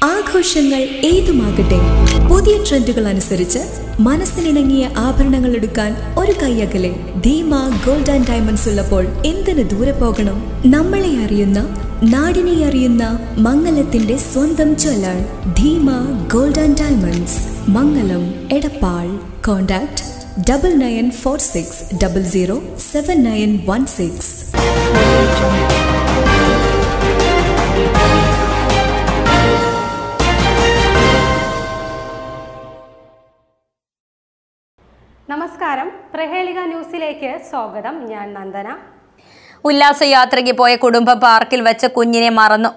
ആഘോഷങ്ങൾ ഏതുമാകട്ടെ പുതിയ ട്രെൻഡുകൾ അനുസരിച്ച് മനസ്സിനിണങ്ങിയ ആഭരണങ്ങൾ എടുക്കാൻ ഒരു കൈയകലെ ധീമ ഗോൾഡ് ആൻഡ് ഡയമണ്ട്സ് ഉള്ളപ്പോൾ എന്തിനു ദൂരെ പോകണം നമ്മളെ അറിയുന്ന നാടിനെ അറിയുന്ന മംഗലത്തിന്റെ സ്വന്തം jeweller Dheema gold and diamonds Mangalam Edappal contact double nine four six double zero seven nine one six നമസ്കാരം പ്രഹേളിക ന്യൂസിലേക്ക് സ്വാഗതം ഞാൻ നന്ദന ഉല്ലാസയാത്രയ്ക്ക് പോയ കുടുംബം പാർക്കിൽ വെച്ച് കുഞ്ഞിനെ മറന്നു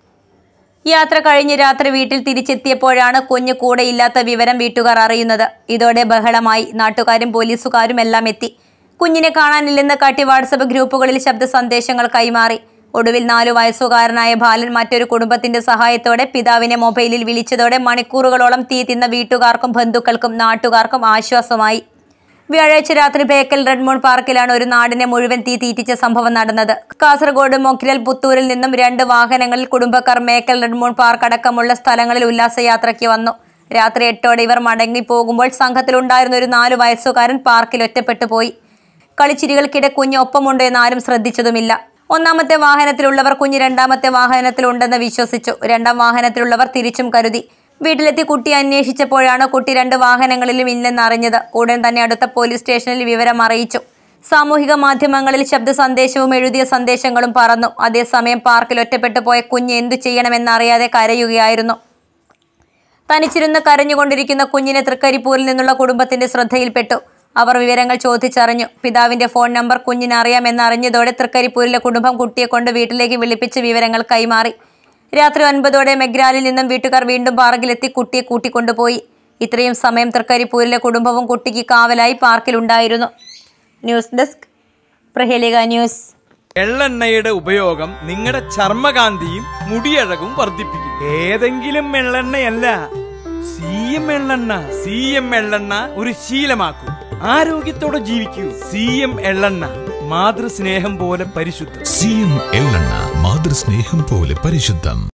യാത്ര കഴിഞ്ഞ് രാത്രി വീട്ടിൽ തിരിച്ചെത്തിയപ്പോഴാണ് കുഞ്ഞ് കൂടെയില്ലാത്ത വിവരം വീട്ടുകാർ അറിയുന്നത് ഇതോടെ ബഹളമായി നാട്ടുകാരും പോലീസുകാരും എല്ലാം എത്തി കുഞ്ഞിനെ കാണാനില്ലെന്ന് കാട്ടി വാട്സപ്പ് ഗ്രൂപ്പുകളിൽ ശബ്ദ സന്ദേശങ്ങൾ കൈമാറി ഒടുവിൽ നാലു വയസ്സുകാരനായ ബാലൻ മറ്റൊരു കുടുംബത്തിന്റെ സഹായത്തോടെ പിതാവിനെ മൊബൈലിൽ വിളിച്ചതോടെ മണിക്കൂറുകളോളം തീ തിന്ന വീട്ടുകാർക്കും ബന്ധുക്കൾക്കും നാട്ടുകാർക്കും ആശ്വാസമായി വ്യാഴാഴ്ച രാത്രി ബേക്കൽ റെഡ്മോൺ പാർക്കിലാണ് ഒരു നാടിനെ മുഴുവൻ തീ തീറ്റിച്ച സംഭവം നടന്നത് കാസർഗോഡ് മൊക്കിരൽ പുത്തൂരിൽ നിന്നും രണ്ട് വാഹനങ്ങളിൽ കുടുംബക്കാർ മേക്കൽ റെഡ്മോൺ പാർക്ക് അടക്കമുള്ള സ്ഥലങ്ങളിൽ ഉല്ലാസയാത്രയ്ക്ക് വന്നു രാത്രി എട്ടോടെ ഇവർ മടങ്ങി പോകുമ്പോൾ സംഘത്തിലുണ്ടായിരുന്ന ഒരു നാലു വയസ്സുകാരൻ പാർക്കിൽ ഒറ്റപ്പെട്ടു പോയി കളിച്ചിരികൾക്കിടെ കുഞ്ഞ് ഒപ്പമുണ്ടോ എന്ന് ആരും ശ്രദ്ധിച്ചതുമില്ല ഒന്നാമത്തെ വാഹനത്തിലുള്ളവർ കുഞ്ഞ് രണ്ടാമത്തെ വാഹനത്തിലുണ്ടെന്ന് വിശ്വസിച്ചു രണ്ടാം വാഹനത്തിലുള്ളവർ തിരിച്ചും കരുതി വീട്ടിലെത്തി കുട്ടിയെ അന്വേഷിച്ചപ്പോഴാണ് കുട്ടി രണ്ട് വാഹനങ്ങളിലും ഇല്ലെന്ന് അറിഞ്ഞത് ഉടൻ തന്നെ അടുത്ത പോലീസ് സ്റ്റേഷനിൽ വിവരം അറിയിച്ചു സാമൂഹിക മാധ്യമങ്ങളിൽ ശബ്ദ സന്ദേശവും എഴുതിയ സന്ദേശങ്ങളും പറന്നു അതേസമയം പാർക്കിൽ ഒറ്റപ്പെട്ടു പോയ കുഞ്ഞ് എന്തു ചെയ്യണമെന്നറിയാതെ കരയുകയായിരുന്നു തനിച്ചിരുന്ന് കരഞ്ഞുകൊണ്ടിരിക്കുന്ന കുഞ്ഞിനെ തൃക്കരിപ്പൂരിൽ നിന്നുള്ള കുടുംബത്തിന്റെ ശ്രദ്ധയിൽപ്പെട്ടു അവർ വിവരങ്ങൾ ചോദിച്ചറിഞ്ഞു പിതാവിന്റെ ഫോൺ നമ്പർ കുഞ്ഞിന് അറിയാമെന്നറിഞ്ഞതോടെ തൃക്കരിപ്പൂരിലെ കുടുംബം കുട്ടിയെ കൊണ്ട് വീട്ടിലേക്ക് വിളിപ്പിച്ച് വിവരങ്ങൾ കൈമാറി രാത്രി ഒൻപതോടെ മെഗ്രാലിൽ നിന്നും വീട്ടുകാർ വീണ്ടും പാർക്കിലെത്തി കുട്ടിയെ കൂട്ടിക്കൊണ്ടുപോയി ഇത്രയും സമയം തൃക്കരിപ്പൂരിലെ കുടുംബവും കുട്ടിക്ക് കാവലായി പാർക്കിലുണ്ടായിരുന്നു ന്യൂസ് ഡെസ്ക് പ്രഹേലിക ന്യൂസ് എള്ളെണ്ണയുടെ ഉപയോഗം നിങ്ങളുടെ ചർമ്മകാന്തിയും മുടിയഴകും വർദ്ധിപ്പിക്കും ഏതെങ്കിലും എള്ളെണ്ണയല്ല സി എം എള്ളെണ്ണ സി എം എള്ളെണ്ണ ഒരു ശീലമാക്കൂ ആരോഗ്യത്തോടെ ജീവിക്കൂ സി എം എള്ളെണ്ണ മാതൃസ്നേഹം പോലെ പരിശുദ്ധം സി എം എള്ളെണ്ണ മാതൃസ്നേഹം പോലെ പരിശുദ്ധം